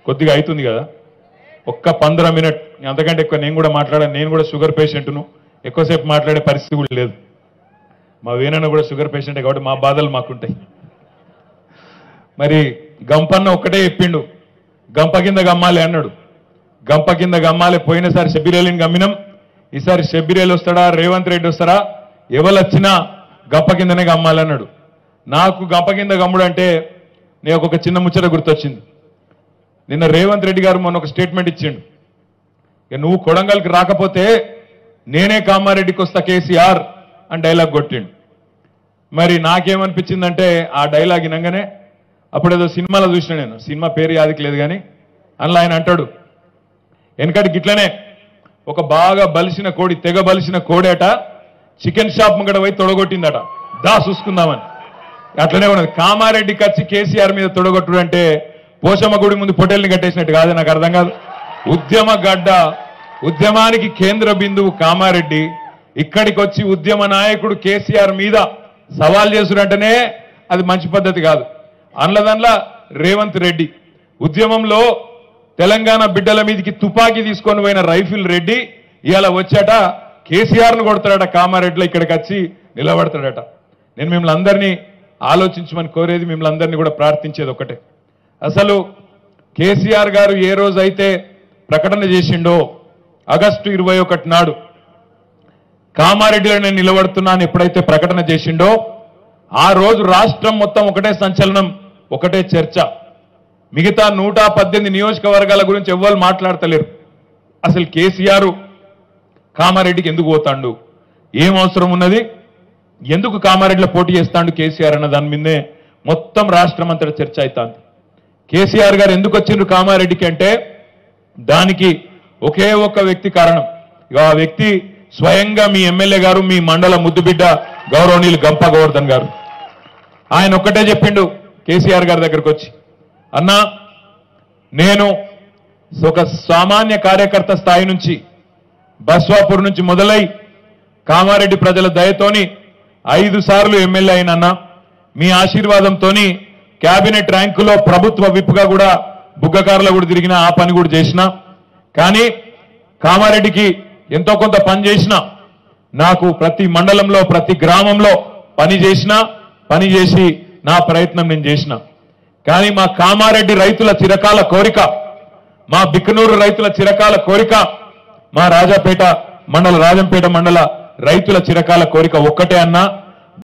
కొద్దిగా అవుతుంది కదా ఒక్క పంద్ర మినిట్ అంతకంటే ఎక్కువ నేను కూడా మాట్లాడాను నేను కూడా షుగర్ పేషెంట్ను ఎక్కువసేపు మాట్లాడే పరిస్థితి కూడా లేదు మా వేనన్న కూడా షుగర్ పేషెంటే కాబట్టి మా బాధలు మాకుంటాయి మరి గంపన్న ఒక్కటే చెప్పిండు గంప కింద గమ్మాలి అన్నాడు గంప కింద గమ్మాలి పోయినసారి షబ్బిరేలిని గమ్మినాం ఈసారి షబ్బిరేలు వస్తాడా రేవంత్ రెడ్డి వస్తారా ఎవరు వచ్చినా గంప కిందనే గమ్మాలి అన్నాడు నాకు గంప కింద గమ్ముడు అంటే నేను ఒక చిన్న ముచ్చట గుర్తొచ్చింది నిన్న రేవంత్ రెడ్డి గారు మొన్న ఒక స్టేట్మెంట్ ఇచ్చిండు ఇక నువ్వు కొడంగల్కి రాకపోతే నేనే కామారెడ్డికి వస్తా కేసీఆర్ అని డైలాగ్ కొట్టిండు మరి నాకేమనిపించిందంటే ఆ డైలాగ్ వినంగానే అప్పుడు ఏదో సినిమాలో చూసిన నేను సినిమా పేరు యాదికి లేదు కానీ అందులో ఆయన అంటాడు వెనకటి గిట్లనే ఒక బాగా బలిసిన కోడి తెగ బలిసిన కోడేట చికెన్ షాప్ ముంగట పోయి తొడగొట్టిందట దా చూసుకుందామని అట్లనే ఉన్నది కామారెడ్డికి వచ్చి కేసీఆర్ మీద తొడగొట్టుడు అంటే పోషమ్మ గుడి ముందు పొటేల్ని కట్టేసినట్టు కాదు నాకు అర్థం కాదు ఉద్యమ గడ్డ ఉద్యమానికి కేంద్ర బిందువు కామారెడ్డి ఇక్కడికి వచ్చి ఉద్యమ నాయకుడు కేసీఆర్ మీద సవాల్ చేసుడంటేనే అది మంచి పద్ధతి కాదు అందులో రేవంత్ రెడ్డి ఉద్యమంలో తెలంగాణ బిడ్డల మీదకి తుపాకీ తీసుకొని పోయిన రైఫిల్ రెడ్డి ఇవాళ వచ్చాట కేసీఆర్ను కొడతాడట కామారెడ్డిలో ఇక్కడికి వచ్చి నిలబడతాడట నేను మిమ్మల్ని అందరినీ ఆలోచించమని కోరేది మిమ్మల్ని అందరినీ కూడా ప్రార్థించేది ఒకటే అసలు కేసీఆర్ గారు ఏ రోజైతే ప్రకటన చేసిండో ఆగస్టు ఇరవై ఒకటి నాడు కామారెడ్డిలో నేను నిలబడుతున్నాను ఎప్పుడైతే ప్రకటన చేసిండో ఆ రోజు రాష్ట్రం మొత్తం ఒకటే సంచలనం ఒకటే చర్చ మిగతా నూట పద్దెనిమిది నియోజకవర్గాల గురించి ఎవ్వరు మాట్లాడతలేరు అసలు కేసీఆర్ కామారెడ్డికి ఎందుకు పోతాండు ఏం అవసరం ఉన్నది ఎందుకు కామారెడ్డిలో పోటీ చేస్తాడు కేసీఆర్ అన్న దాని మీదే మొత్తం రాష్ట్రం అంతటా చర్చ అవుతుంది కేసీఆర్ గారు ఎందుకు వచ్చిండ్రు కామారెడ్డికి అంటే దానికి ఒకే ఒక్క వ్యక్తి కారణం ఇక ఆ వ్యక్తి స్వయంగా మీ ఎమ్మెల్యే గారు మీ మండల ముద్దుబిడ్డ గౌరవనీయులు గంప గోవర్ధన్ గారు ఆయన ఒక్కటే చెప్పిండు కేసీఆర్ గారి దగ్గరకు వచ్చి అన్నా నేను ఒక సామాన్య కార్యకర్త స్థాయి నుంచి బస్వాపూర్ నుంచి మొదలై కామారెడ్డి ప్రజల దయతోని ఐదు సార్లు ఎమ్మెల్యే అయినన్నా మీ ఆశీర్వాదంతోని కేబినెట్ ర్యాంకులో ప్రభుత్వ విప్గా కూడా బుగ్గకారులో కూడా తిరిగిన ఆ పని కూడా చేసిన కానీ కామారెడ్డికి ఎంతో కొంత పని చేసిన నాకు ప్రతి మండలంలో ప్రతి గ్రామంలో పని చేసిన పని చేసి నా ప్రయత్నం నేను చేసిన కానీ మా కామారెడ్డి రైతుల చిరకాల కోరిక మా బిక్కనూరు రైతుల చిరకాల కోరిక మా రాజాపేట మండల రాజంపేట మండల రైతుల చిరకాల కోరిక ఒక్కటే అన్నా